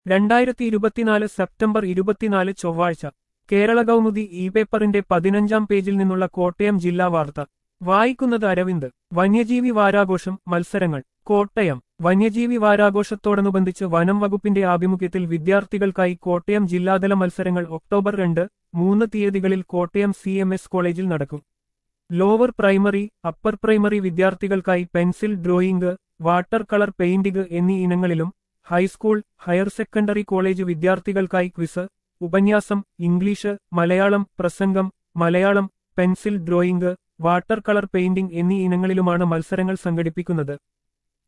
രണ്ടായിരത്തി ഇരുപത്തിനാല് സെപ്റ്റംബർ ഇരുപത്തിനാല് ചൊവ്വാഴ്ച കേരള കൗമുദി ഇ പേപ്പറിന്റെ പതിനഞ്ചാം പേജിൽ നിന്നുള്ള കോട്ടയം ജില്ലാ വാർത്ത വായിക്കുന്നത് അരവിന്ദ് വന്യജീവി വാരാഘോഷം മത്സരങ്ങൾ കോട്ടയം വന്യജീവി വാരാഘോഷത്തോടനുബന്ധിച്ച് വനം വകുപ്പിന്റെ ആഭിമുഖ്യത്തിൽ വിദ്യാർത്ഥികൾക്കായി കോട്ടയം ജില്ലാതല മത്സരങ്ങൾ ഒക്ടോബർ രണ്ട് മൂന്ന് തീയതികളിൽ കോട്ടയം സി എം എസ് കോളേജിൽ നടക്കും ലോവർ പ്രൈമറി അപ്പർ പ്രൈമറി വിദ്യാർത്ഥികൾക്കായി pencil drawing water colour painting എന്നീ ഇനങ്ങളിലും ഹൈസ്കൂൾ ഹയർ സെക്കൻഡറി കോളേജ് വിദ്യാർത്ഥികൾക്കായി ക്വിസ് ഉപന്യാസം ഇംഗ്ലീഷ് മലയാളം പ്രസംഗം Malayalam pencil drawing water colour painting എന്നീ ഇനങ്ങളിലുമാണ് മത്സരങ്ങൾ സംഘടിപ്പിക്കുന്നത്